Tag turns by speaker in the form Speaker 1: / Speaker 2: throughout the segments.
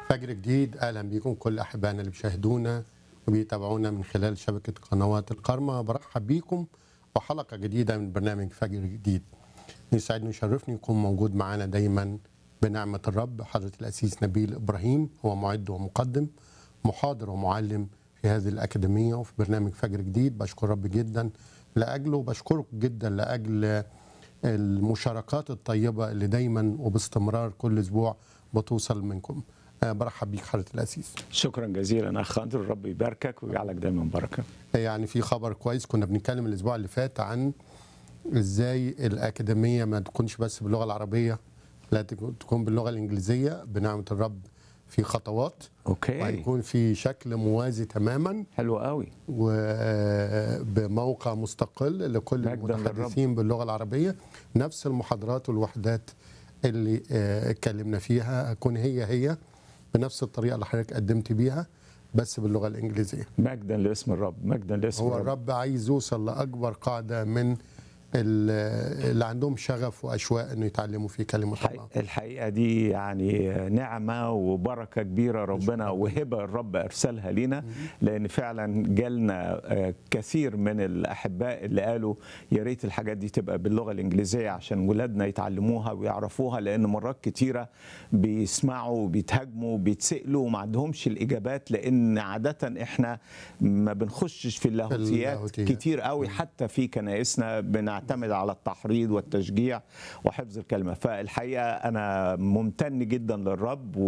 Speaker 1: فجر جديد اهلا بيكم كل احبائنا اللي بيشاهدونا وبيتابعونا من خلال شبكه قنوات القرمه برحب بيكم وحلقه جديده من برنامج فجر جديد يسعدني ويشرفني يكون موجود معانا دايما بنعمه الرب حضره الاسيس نبيل ابراهيم هو معد ومقدم محاضر ومعلم في هذه الاكاديميه وفي برنامج فجر جديد بشكر رب جدا لاجله وبشكرك جدا لاجل المشاركات الطيبه اللي دايما وباستمرار كل اسبوع بتوصل منكم آه، برحب بيك حضره الاسيس
Speaker 2: شكرا جزيلا اخ اندرو الرب يباركك ويجعلك دايما بركه
Speaker 1: يعني في خبر كويس كنا بنتكلم الاسبوع اللي فات عن ازاي الاكاديميه ما تكونش بس باللغه العربيه لا تكون تكون باللغه الانجليزيه بنعمه الرب في خطوات
Speaker 2: اوكي
Speaker 1: وهيكون في شكل موازي تماما
Speaker 2: حلو قوي
Speaker 1: وبموقع مستقل لكل
Speaker 2: مجداً للرب.
Speaker 1: المتحدثين باللغه العربيه نفس المحاضرات والوحدات اللي آه، اتكلمنا فيها هتكون هي هي بنفس الطريقه اللي حضرتك قدمت بيها بس باللغه الانجليزيه
Speaker 2: مجدا لاسم الرب مجدا لاسم
Speaker 1: هو
Speaker 2: الرب
Speaker 1: الرب عايز يوصل لاكبر قاعده من ال- اللي عندهم شغف واشواق انه يتعلموا في كلمه الله
Speaker 2: الحقيقة- الحقيقه دي يعني نعمه وبركه كبيره ربنا وهبه الرب ارسلها لينا لان فعلا جالنا آه، كثير من الاحباء اللي قالوا يا ريت الحاجات دي تبقى باللغه الانجليزيه عشان ولادنا يتعلموها ويعرفوها لان مرات كتيره بيسمعوا وبيتهاجموا وبيتسالوا وما عندهمش الاجابات لان عاده احنا ما بنخشش في اللاهوتيات
Speaker 1: اللاهوتيات.
Speaker 2: كتير قوي حتى في كنائسنا بنعتمد على التحريض والتشجيع وحفظ الكلمه فالحقيقه انا ممتن جدا للرب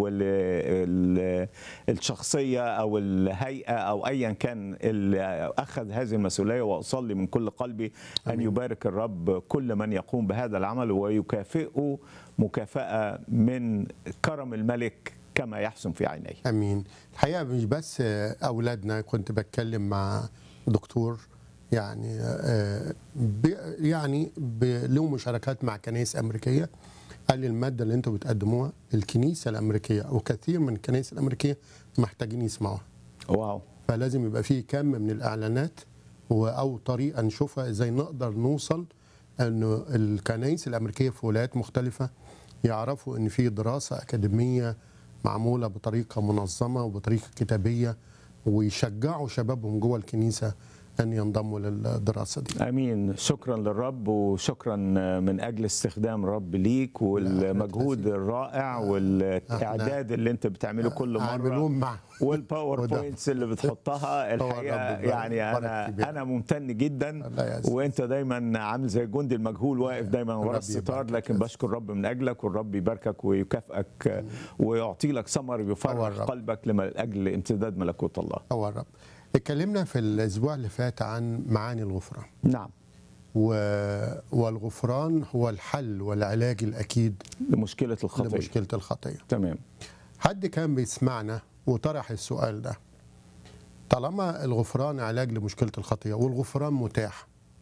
Speaker 2: وللشخصيه او الهيئه او ايا كان اللي اخذ هذه المسؤوليه واصلي من كل قلبي ان يبارك الرب كل من يقوم بهذا العمل ويكافئه مكافاه من كرم الملك كما يحسن في عينيه
Speaker 1: امين الحقيقه مش بس آه، اولادنا كنت بتكلم مع دكتور يعني آه، ب- يعني ب- له مشاركات مع كنائس امريكيه قال لي الماده اللي انتوا بتقدموها الكنيسه الامريكيه او كثير من الكنائس الامريكيه محتاجين يسمعوها
Speaker 2: واو
Speaker 1: فلازم يبقى فيه كم من الاعلانات و- او طريقه نشوفها ازاي نقدر نوصل انه الكنائس الامريكيه في ولايات مختلفه يعرفوا ان في دراسه اكاديميه معموله بطريقه منظمه وبطريقه كتابيه ويشجعوا شبابهم جوه الكنيسه ان ينضموا للدراسه دي.
Speaker 2: امين شكرا للرب وشكرا من اجل استخدام الرب ليك والمجهود الرائع والاعداد اللي انت بتعمله كل مره
Speaker 1: عاملون مع
Speaker 2: والباوربوينتس اللي بتحطها الحقيقه
Speaker 1: الرب
Speaker 2: يعني
Speaker 1: بارك
Speaker 2: انا
Speaker 1: فيك بيها.
Speaker 2: انا ممتن جدا
Speaker 1: الله يعزك.
Speaker 2: وانت دايما عامل زي الجندي المجهول واقف دايما ورا
Speaker 1: الرب
Speaker 2: الستار
Speaker 1: يباركك
Speaker 2: لكن
Speaker 1: يا
Speaker 2: بشكر الرب من اجلك والرب يباركك ويكافئك ويعطي لك ثمر
Speaker 1: هو
Speaker 2: يفرح
Speaker 1: الرب.
Speaker 2: قلبك لاجل امتداد ملكوت الله
Speaker 1: هو الرب. اتكلمنا في الاسبوع اللي فات عن معاني الغفران.
Speaker 2: نعم
Speaker 1: و... والغفران هو الحل والعلاج الاكيد
Speaker 2: لمشكله الخطيه
Speaker 1: لمشكله الخطيه.
Speaker 2: تمام
Speaker 1: حد كان بيسمعنا وطرح السؤال ده طالما الغفران علاج لمشكله الخطيه والغفران متاح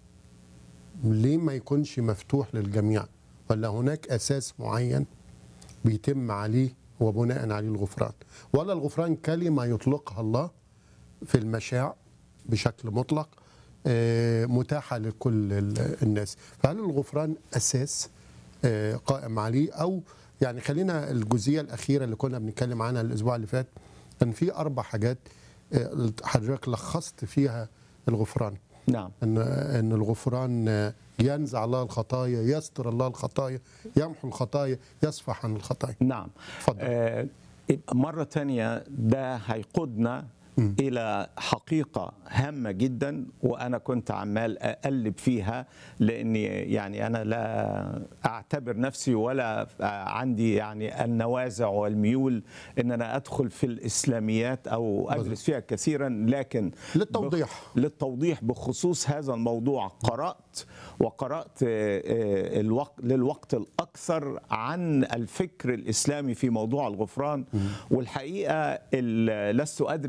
Speaker 1: ليه ما يكونش مفتوح للجميع ولا هناك اساس معين بيتم عليه وبناء عليه الغفران ولا الغفران كلمه يطلقها الله في المشاع بشكل مطلق آه، متاحه لكل ال- الناس فهل الغفران اساس آه، قائم عليه او يعني خلينا الجزئيه الاخيره اللي كنا بنتكلم عنها الاسبوع اللي فات كان في اربع حاجات آه، حضرتك لخصت فيها الغفران
Speaker 2: نعم
Speaker 1: ان ان الغفران آه، ينزع الله الخطايا يستر الله الخطايا يمحو الخطايا يصفح عن الخطايا
Speaker 2: نعم
Speaker 1: اتفضل.
Speaker 2: آه مرة تانية ده هيقودنا إلى حقيقة هامة جدا وأنا كنت عمال أقلب فيها لأني يعني أنا لا أعتبر نفسي ولا عندي يعني النوازع والميول إن أنا أدخل في الإسلاميات أو أدرس فيها كثيرا لكن
Speaker 1: للتوضيح.
Speaker 2: بخ- للتوضيح بخصوص هذا الموضوع قرأت وقرأت آه، آه، الوقت للوقت الأكثر عن الفكر الإسلامي في موضوع الغفران والحقيقة ال- لست أدري